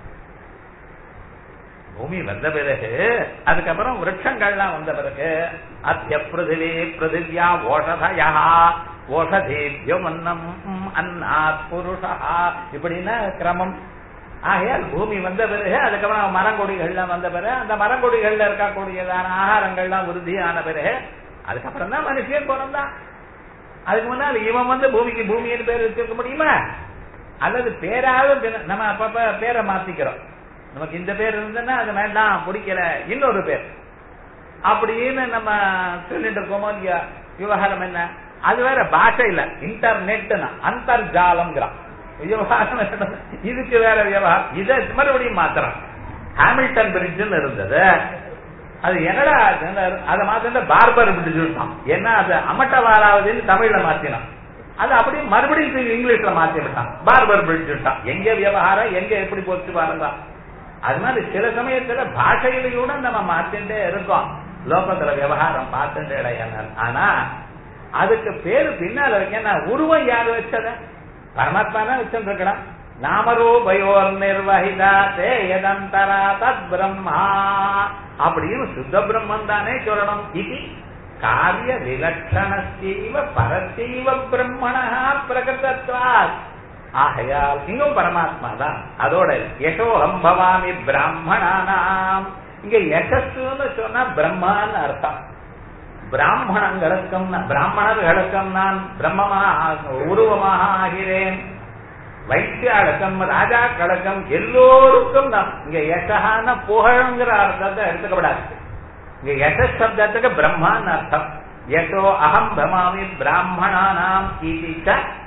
பூமி வந்த பிறகு அதுக்கப்புறம் விரட்சங்கள்லாம் வந்த பிறகு அத்திய பிருதிவி பிருதிவியா ஓஷதயா ஓஷதேபியம் அன்னம் அன்னாத் புருஷா இப்படின்னா கிரமம் ஆகையால் பூமி வந்த பிறகு அதுக்கப்புறம் மரங்கொடிகள்லாம் வந்த பிறகு அந்த மரங்கொடிகள்ல இருக்கக்கூடியதான ஆகாரங்கள்லாம் உறுதியான பிறகு அதுக்கப்புறம் தான் மனுஷன் பிறந்தான் அதுக்கு முன்னால் இவன் வந்து பூமிக்கு பூமின்னு பேர் வச்சிருக்க முடியுமா அல்லது பேராவது நம்ம அப்பப்ப பேரை மாத்திக்கிறோம் நமக்கு இந்த பேர் இருந்ததுன்னா அது வேண்டாம் பிடிக்கல இன்னொரு பேர் அப்படின்னு நம்ம சொல்லிட்டு இருக்கோமோ இல்லையா விவகாரம் என்ன அது வேற பாஷை இல்ல இன்டர்நெட் அந்தர்ஜாலம்ங்கிறான் விவகாரம் என்ன? இதுக்கு வேற விவகாரம் இதை மறுபடியும் மாத்திரம் ஹாமில்டன் பிரிட்ஜ்னு இருந்தது அது என்னடா அதை மாத்தின பார்பர் பிரிட்ஜ் தான் ஏன்னா அது அமட்டவாராவதுன்னு தமிழ்ல மாத்தினான் அது அப்படியே மறுபடியும் திருப்பி இங்கிலீஷ்ல மாத்தி விட்டான் பார்பர் பிரிட்ஜ் விட்டான் எங்க விவகாரம் எங்க எப்படி போச்சு பாருங்க அது மாதிரி சில சமயத்துல பாஷையிலையோட நம்ம மாத்திட்டே இருக்கோம் லோகத்துல விவகாரம் பார்த்துட்டே இடையான ஆனா அதுக்கு பேரு பின்னால வைக்க உருவம் யாரு வச்சத பரமாத்மா தான் வச்சுருக்கலாம் நாமரூபயோர் நிர்வகிதா தேயதந்தரா தத் பிரம்மா அப்படின்னு சுத்த பிரம்மன் தானே சொல்லணும் இது காரிய விலட்சணஸ்தீவ பரத்தீவ பிரம்மணா பிரகதத்வாத் ஆகையால் இங்கும் பரமாத்மா தான் அதோட யசோகம் பவாமி பிராமணானாம் இங்க யசஸ்ன்னு சொன்னா பிரம்மான்னு அர்த்தம் பிராமணங்களுக்கும் பிராமணர்களுக்கும் நான் பிரம்மமாக உருவமாக ஆகிறேன் வைத்தியாளுக்கம் ராஜாக்களுக்கும் எல்லோருக்கும் நான் இங்க யசகான புகழுங்கிற அர்த்தத்தை எடுத்துக்கப்படாது இங்க யச சப்தத்துக்கு பிரம்மான்னு அர்த்தம் யசோ அகம் பிரமாமி பிராமணானாம் கீதிச்ச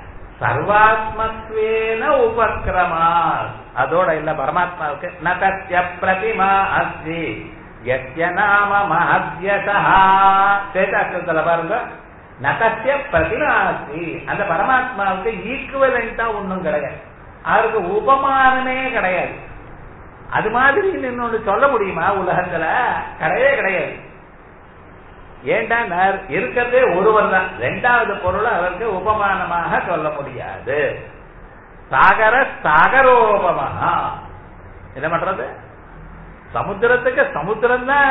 சர்வாத்மத்வேன உபக்கிரமா அதோட இல்ல பரமாத்மாவுக்கு நகத்திய பிரதிமா அஸ்தி யஸ்ய நாம மஹத்யசா சேதாசத்துல பாருங்க நகத்திய பிரதிமா அஸ்தி அந்த பரமாத்மாவுக்கு ஈக்குவலண்டா ஒண்ணும் கிடையாது அவருக்கு உபமானமே கிடையாது அது மாதிரி இன்னொன்னு சொல்ல முடியுமா உலகத்துல கிடையவே கிடையாது ஏண்டா இருக்கிறதே ஒருவர் தான் ரெண்டாவது பொருள் அவருக்கு உபமானமாக சொல்ல முடியாது சாகர சாகரோபமா என்ன பண்றது சமுத்திரத்துக்கு சமுத்திரம் தான்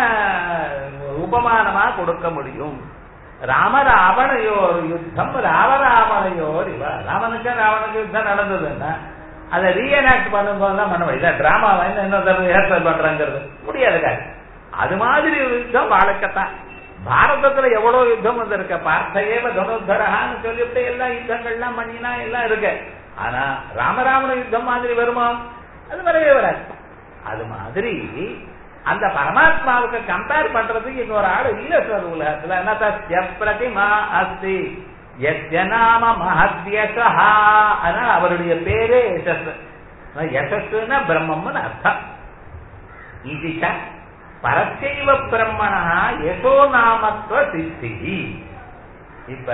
உபமானமா கொடுக்க முடியும் ராம ராவணையோர் யுத்தம் ராமராவணையோர் இவ ராமனுக்கு ராவனுக்கு யுத்தம் நடந்ததுன்னா அதை ரீஎனாக்ட் பண்ணும்போது தான் பண்ண முடியும் டிராமா வந்து என்ன ஏற்பாடு பண்றாங்கிறது முடியாது காரியம் அது மாதிரி ஒரு யுத்தம் வாழ்க்கத்தான் பாரதத்துல எவ்வளவு யுத்தம் வந்திருக்க பார்த்தையேவ தனுத்தரகான்னு சொல்லிவிட்டு எல்லா யுத்தங்கள்லாம் பண்ணினா எல்லாம் இருக்கு ஆனா ராமராமன யுத்தம் மாதிரி வருமா அது வரவே வராது அது மாதிரி அந்த பரமாத்மாவுக்கு கம்பேர் பண்றதுக்கு இன்னொரு ஆள் இல்ல சார் உலகத்துல என்ன தஸ்ய பிரதிமா அஸ்தி எஸ்ய நாம மஹத்யசா அதனால அவருடைய பேரே யசஸ் யசஸ்னா பிரம்மம்னு அர்த்தம் இதுச்ச பரச்சைவ பிரம்மணா யசோ நாமத்துவ சித்தி இப்ப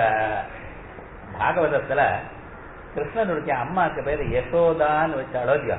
பாகவதத்துல கிருஷ்ணனுடைய அம்மாக்கு பேரு யசோதான்னு வச்சாலோ இல்லையோ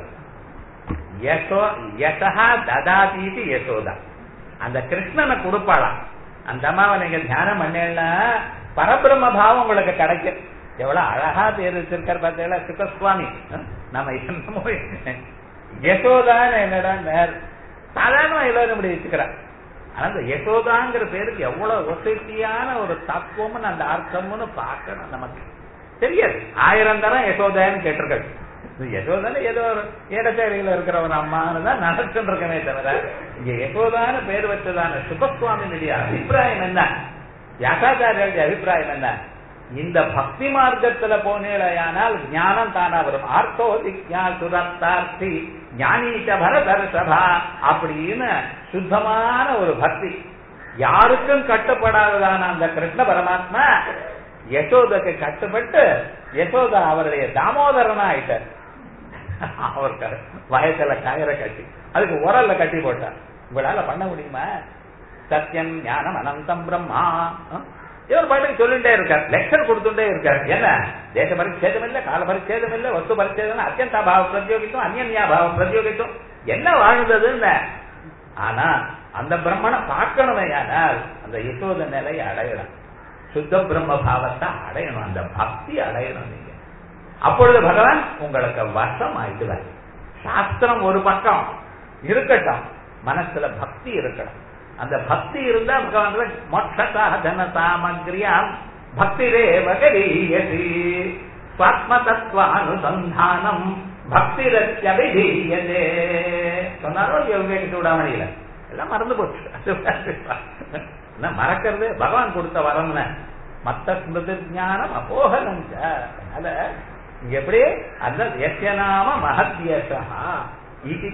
யசோ யசா ததாதீதி யசோதா அந்த கிருஷ்ணனை கொடுப்பாளாம் அந்த அம்மாவை நீங்க தியானம் பண்ணேன்னா பரபிரம்ம பாவம் உங்களுக்கு கிடைக்கும் எவ்வளவு அழகா பேர் வச்சிருக்காரு பார்த்தீங்களா சுகசுவாமி நம்ம என்னமோ யசோதான்னு என்னடா சாதாரண எல்லாரும் இப்படி வச்சுக்கிறார் ஆனா அந்த யசோதாங்கிற பேருக்கு எவ்வளவு ஒசைட்டியான ஒரு தத்துவம்னு அந்த அர்த்தம்னு பார்க்கணும் நமக்கு தெரியாது ஆயிரம் தரம் யசோதான்னு கேட்டிருக்காரு யசோதான ஏதோ ஒரு ஏடச்சேரியில இருக்கிற ஒரு அம்மான்னு தான் நடச்சுட்டு இருக்கமே தவிர இங்க யசோதான பேர் வச்சதான சுபசுவாமியினுடைய அபிப்பிராயம் என்ன வியாசாச்சாரிய அபிப்பிராயம் என்ன இந்த பக்தி மார்க்கத்துல போனேடையானால் ஞானம் தானா வரும் ஆர்த்தோ திக்யா சுரத்தார்த்தி ஞானீச்ச பரதர்ஷபா அப்படின்னு சுத்தமான ஒரு பக்தி யாருக்கும் கட்டுப்படாததான அந்த கிருஷ்ண பரமாத்மா யசோதக்கு கட்டுப்பட்டு யசோதா அவருடைய தாமோதரனா ஆயிட்டார் அவர் வயசுல கயிறை கட்டி அதுக்கு உரல்ல கட்டி போட்டார் உங்களால பண்ண முடியுமா சத்தியம் ஞானம் அனந்தம் பிரம்மா இவர் பாட்டுக்கு சொல்லிட்டே இருக்கார் லெக்சர் கொடுத்துட்டே இருக்கார் என்ன தேச பரிச்சேதம் இல்ல கால பரிச்சேதம் இல்ல வஸ்து பரிச்சேதம் அத்தியந்தா பாவ பிரத்யோகித்தம் அந்நியா பாவ பிரத்யோகித்தம் என்ன வாழ்ந்ததுன்னு ஆனா அந்த பிரம்மனை பார்க்கணுமே ஆனால் அந்த யசோத நிலையை அடையணும் சுத்த பிரம்ம பாவத்தை அடையணும் அந்த பக்தி அடையணும் நீங்க அப்பொழுது பகவான் உங்களுக்கு வசம் ஆயிடுவார் சாஸ்திரம் ஒரு பக்கம் இருக்கட்டும் மனசுல பக்தி இருக்கணும் அந்த பக்தி இருந்தா பகவான் மொட்சதா தன சாமகிரியாம் பக்தி ரேவகரீயசி சுவாத்ம தத்துவானுசந்தானம் பக்தி ரத்தியபிதீயதே சொன்னாரோ விவேக சூடாமணியில எல்லாம் மறந்து போச்சு மறக்கிறது பகவான் கொடுத்த வரம்னு மத்த ஸ்மிருதி ஞானம் அபோகனம் அதனால இங்க எப்படி அந்த எஸ்யநாம மகத்யசா இது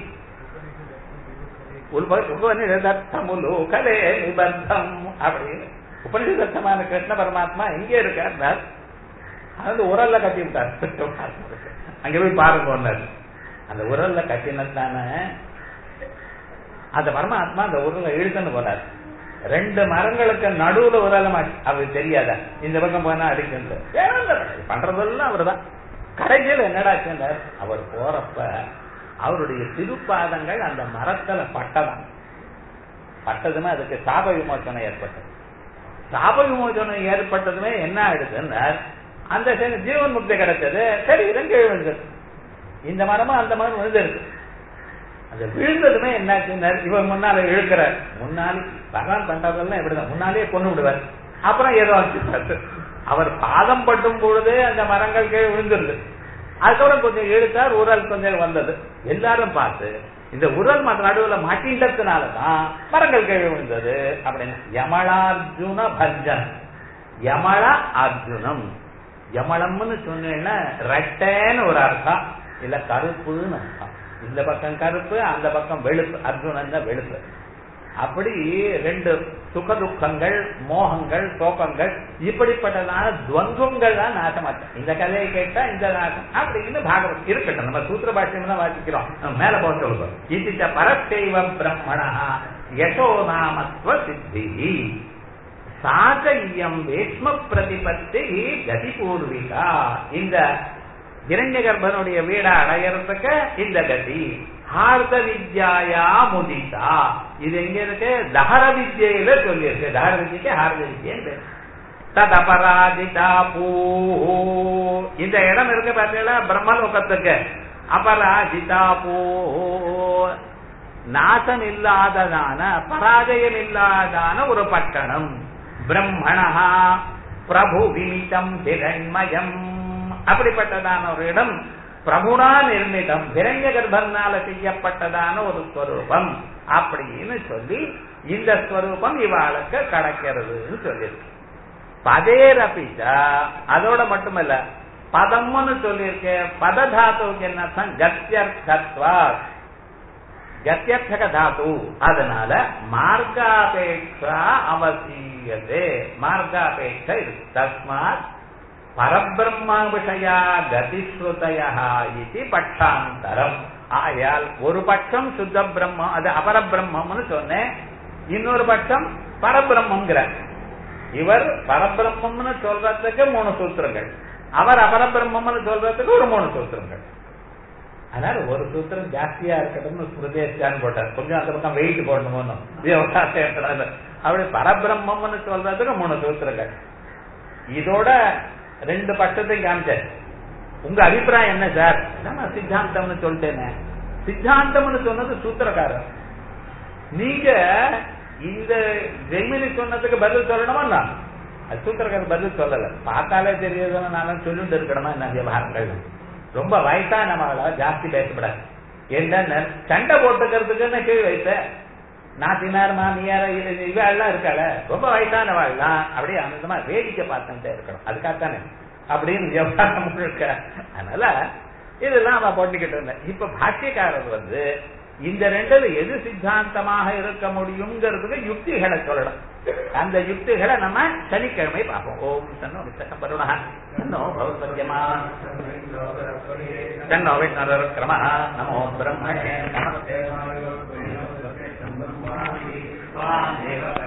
உபனிஷதர்த்தமுலோகலே நிபந்தம் அப்படின்னு உபனிஷதர்த்தமான கிருஷ்ண பரமாத்மா எங்க இருக்கார் அது உரல்ல கட்டி விட்டார் அங்க போய் பாருங்க அந்த உரல்ல கட்டினதான அந்த பரமாத்மா அந்த உரலை இழுத்துன்னு போனார் ரெண்டு மரங்களுக்கு நடுவுல உரல மாட்டி அவருக்கு தெரியாத இந்த பக்கம் போனா அடிக்கிறது பண்றதெல்லாம் அவர் தான் கடைசியில் என்னடா சொன்னார் அவர் போறப்ப அவருடைய திருப்பாதங்கள் அந்த மரத்துல பட்டதான் பட்டதுமே அதுக்கு சாப விமோசனம் ஏற்பட்டது சாப விமோசனம் ஏற்பட்டதுமே என்ன ஆயிடுதுன்னா அந்த ஜீவன் முக்தி கிடைச்சது சரி கீழே விழுந்தது இந்த மரமும் அந்த மரம் விழுந்திருக்கு அது விழுந்ததுமே என்னாச்சுன்னா இவன் முன்னால இழுக்கிறார் முன்னாடி பகவான் பண்றதெல்லாம் எப்படிதான் முன்னாலேயே கொண்டு விடுவார் அப்புறம் ஏதோ ஆச்சு அவர் பாதம் பட்டும் பொழுது அந்த மரங்கள் கீழே விழுந்துருது அதுக்கப்புறம் கொஞ்சம் இழுத்தார் உரல் கொஞ்சம் வந்தது எல்லாரும் பார்த்து இந்த உரல் மற்ற நடுவில் மாட்டின்றதுனாலதான் மரங்கள் கீழே விழுந்தது அப்படின்னு யமளார்ஜுன பஞ்சன் யமள அர்ஜுனம் யமளம்னு சொன்னேன்னா ரெட்டேன்னு ஒரு அர்த்தம் இல்ல கருப்புன்னு அர்த்தம் இந்த பக்கம் கருப்பு அந்த பக்கம் வெளுப்பு அர்ஜுனன் தான் வெளுப்பு அப்படி ரெண்டு சுக துக்கங்கள் மோகங்கள் சோகங்கள் இப்படிப்பட்டதான துவந்துவங்கள் தான் நாசமாச்சு இந்த கதையை கேட்டா இந்த நாசம் அப்படின்னு பாகவத் இருக்கட்டும் நம்ம சூத்திர பாஷ்யம் தான் வாசிக்கிறோம் மேல போட்டு சொல்றோம் இது பரசைவ பிரம்மணா யசோ நாமத்துவ சித்தி சாகையம் வேஷ்ம பிரதிபத்தி கதி பூர்விகா இந்த இரண்ய கர்ப்பனுடைய வீடை அடையறதுக்கு இந்த கதி ஹார்த வித்யாயா முதிதா இது எங்க இருக்கு தஹர வித்யில சொல்லியிருக்கு தஹர வித்யக்கு ஹார்த வித்யன்னு ததபராஜிதா பூ இந்த இடம் இருக்கு பார்த்தீங்களா பிரம்மலோகத்துக்கு அபராஜிதா பூ நாசம் இல்லாததான பராஜயம் இல்லாதான ஒரு பட்டணம் பிரம்மணஹா பிரபு விமிதம் திரண்மயம் அப்படிப்பட்டதான ஒரு இடம் பிரபுனா நிர்மிதம் திரண்ய கர்ப்பனால செய்யப்பட்டதான ஒரு ஸ்வரூபம் அப்படின்னு சொல்லி இந்த ஸ்வரூபம் இவாளுக்கு கிடைக்கிறதுன்னு சொல்லியிருக்கு பதேரபிச்ச அதோட மட்டுமல்ல பதம்னு சொல்லியிருக்க பததாத்துக்கு என்ன அர்த்தம் கத்தியர்த்தத்வா கத்தியர்த்தக தாத்து அதனால மார்க்காபேட்சா அவசியதே மார்க்காபேட்சா இருக்கு தஸ்மாத் பரபிரம்ம விஷயா கதிஸ்ருதயா இது பட்சாந்தரம் ஆயால் ஒரு பட்சம் சுத்த பிரம்மம் அது அபரபிரம்மம்னு சொன்னேன் இன்னொரு பட்சம் பரபிரம்மங்கிற இவர் பரபிரம்மம்னு சொல்றதுக்கு மூணு சூத்திரங்கள் அவர் அபரபிரம்மம்னு சொல்றதுக்கு ஒரு மூணு சூத்திரங்கள் அதனால ஒரு சூத்திரம் ஜாஸ்தியா இருக்கட்டும்னு ஸ்மிருதேஷான்னு போட்டார் கொஞ்சம் அந்த பக்கம் வெயிட் போடணுமோ அப்படி பரபிரம்மம்னு சொல்றதுக்கு மூணு சூத்திரங்கள் இதோட ரெண்டு பட்சத்தையும் காமிச்சார் உங்க அபிப்பிராயம் என்ன சார் நான் சித்தாந்தம்னு சொல்லிட்டேனே சித்தாந்தம்னு சொன்னது சூத்திரக்காரர் நீங்க இந்த ஜெய்மினி சொன்னதுக்கு பதில் சொல்லணுமா நான் அது சூத்திரக்காரர் பதில் சொல்லல பார்த்தாலே தெரியுதுன்னு நான் சொல்லிட்டு இருக்கணுமா என்ன விவகாரங்கள் ரொம்ப வயசானவங்கள ஜாஸ்தி பேசப்படாது என்ன சண்டை போட்டுக்கிறதுக்குன்னு கீழ் வைத்த நாத்தினார் மாமியார் இவெல்லாம் இருக்காள ரொம்ப வயசானவாள்லாம் அப்படியே ஆனந்தமா வேடிக்கை பார்த்துட்டே இருக்கணும் அதுக்காகத்தானே அப்படின்னு விவகாரம் முழுக்க அதனால இதெல்லாம் அவன் போட்டுக்கிட்டு இருந்தேன் இப்ப பாஷ்யக்காரர் வந்து இந்த ரெண்டுல எது சித்தாந்தமாக இருக்க முடியுங்கிறதுக்கு யுக்திகளை சொல்லலாம் அந்த யுக்திகளை நம்ம சனிக்கிழமை பார்ப்போம் ஓம் தன்னோ விசகம்பருணா தன்னோ பௌத்தரியமா தன்னோ விஷ்ணரக்கிரம நமோ பிரம்மணே நமஸ்தே